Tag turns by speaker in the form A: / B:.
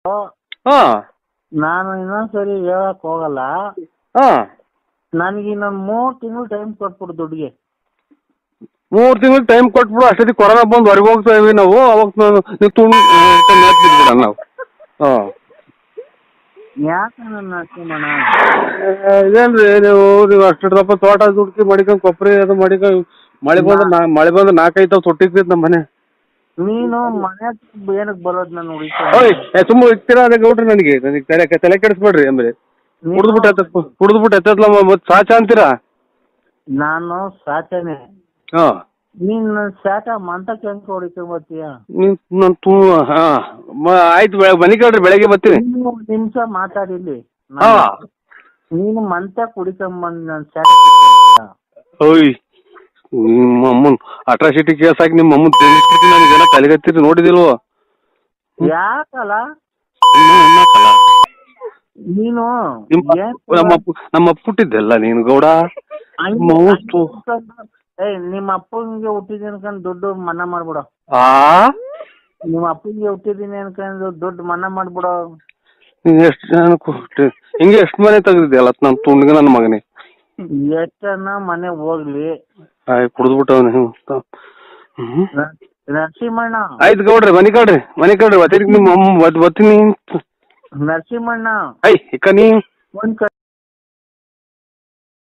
A: ಹಾ
B: ನಾನು ಇನ್ನೊಂದ್ಸರಿ ಹೇಳಕ್ ಹೋಗಲ್ಲ
A: ಹಾ
B: ನನಗೆ ಇನ್ನೊಂದು ಮೂರು ತಿಂಗಳು ಟೈಮ್ ಕೊಟ್ಬಿಡು ದುಡ್ಡಿಗೆ
A: ಮೂರು ತಿಂಗಳು ಟೈಮ್ ಕೊಟ್ಬಿಡು ಅಷ್ಟೊತ್ತಿಗೆ ಕೊರೋನಾ ಬಂದು ಹೊರಗೆ ಹೋಗ್ತಾ ಇವಿ ನಾವು ಅವಾಗ ನಾನು ನೀವು ತುಣ್ ಬಿಡ ನಾವು ಹಾಂ
B: ಯಾಕೆ ನನ್ನ ಅಷ್ಟಮಣ
A: ಇದೇನ್ರಿ ನೀವು ನೀವು ಅಷ್ಟು ದಪ್ಪ ತೋಟ ದುಡ್ಕಿ ಮಡಿಕೊಂಡು ಕೊಬ್ಬರಿ ಅದು ಮಡಿಕೊಂಡು ಮಳೆ ಬಂದ್ರೆ ನಾ ಮಳೆ ಬಂದ್ರೆ ನಾಲ್ಕೈದು ತಾವು ತೊಟ್ಟಿರ್ತೈತೆ ನಮ್ಮ ಮನೆ
B: ನೀನು ಮನೆ ಏನಕ್ಕೆ ಬರೋದು ನಾನು
A: ಓಯ್
B: ಹುಡುಕ
A: ಏ ಸುಮ್ಮ ಇರ್ತೀರಾ ಅದೇ ಗೌಡ್ರಿ ನನಗೆ ನನಗೆ ತಲೆ ತಲೆ ಕೆಡಿಸ್ಬೇಡ್ರಿ ಆಮೇಲೆ ಕುಡಿದ್ಬಿಟ್ಟು ಎತ್ತ ಕುಡಿದ್ಬಿಟ್ಟು ಎತ್ತತ್ಲ ಮತ್ತೆ ಸಾಚ ಅಂತೀರಾ
B: ನಾನು ಸಾಚನೆ
A: ಹಾಂ
B: ನೀನು ಸಾಕ ಮಂತಕ್ಕೆ ಹೆಂಗ್ ಹೊಡಿಕೊಂಬತ್ತೀಯ
A: ನೀವು ನಾನು ತು ಹಾಂ ಆಯ್ತು ಬೆಳ ಬನ್ನಿ ಕೇಳ್ರಿ ಬೆಳಗ್ಗೆ ಬರ್ತೀನಿ
B: ನೀನು ಒಂದ್ ನಿಮಿಷ ಮಾತಾಡಿಲ್ಲಿ
A: ಹಾಂ
B: ನೀನು ಮಂತ ಕುಡಿಕೊಂಬಂದ್ ನಾನು ಸಾಕ ಕುಡ್ಕೊಂತೀಯ?
A: ಓಯ್ ನಿಮ್ಮ ಅಮ್ಮನ್ ಅಟ್ರಾಸಿಟಿ ಕೇಸ್ ಹಾಕಿ ನಿಮ್ಮ ಅಮ್ಮನ್ ತಿಳಿಸ್ಬಿಟ್ಟು ನನಗೇನೋ ತಲೆಗತ್ತಿರಿ ನೋಡಿದಿಲ್ವೋ
B: ಯಾಕಲ್ಲ
A: ಇನ್ನೂ ಅನ್ನಕ್ಕಲ್ಲ.
B: ನೀನು
A: ನಿಮ್ಮ
B: ಏನ್
A: ನಮ್ಮ ಅಪ್ಪ ನಮ್ಮ ಅಪ್ಪ ಹುಟ್ಟಿದ್ದೆಲ್ಲ ನೀನು ಗೌಡ
B: ಹಂಗೆ-
A: ಮೌಸ್ತು.
B: ಏಯ್ ನಿಮ್ಮ ಅಪ್ಪಂಗೆ ಹುಟ್ಟಿದೀನಿ ಅನ್ಕೊಂಡು ದುಡ್ಡು ಮನ್ನಾ ಮಾಡ್ಬಿಡು
A: ಆ
B: ನಿಮ್ಮ ಅಪ್ಪಂಗೆ ಹುಟ್ಟಿದೀನಿ ಅನ್ಕೊಂಡು ದುಡ್ಡು ಮನ್ನಾ ಮಾಡ್ಬಿಡು
A: ನೀನ್ ಎಷ್ಟು ಜನಕ್ಕೆ ಹುಟ್ಟಿ ಹಿಂಗೆ ಎಷ್ಟು ಮನೆ ತೆಗ್ದಿದ್ಯಲ್ಲ ನನ್ನ ತುಂಡಿಗೆ ನನ್ನ ಮಗನೇ
B: ಎಷ್ಟನ್ನ ಮನೆ ಹೋಗ್ಲಿ
A: ಆಯ್ ಕುಡಿದ್ಬಿಟ್ಟವನೆ ಹ್ಮ್
B: ನ- ನರಸಿಂಹಣ್ಣ
A: ಆಯ್ತು ಗೌಡ್ರಿ ಮನೆ ಕಡ್ರಿ ಮನೆ ಕಡ್ರಿ ಒತ್ತಿಗೆ ನಿಮ್ಮ ಅಮ್ಮ ಬತ್ ಬರ್ತೀನಿ
B: ನರಸಿಂಹಣ್ಣ
A: ಐ ಇಕ್ಕ ನೀ
B: ಒಂದ್ ಕ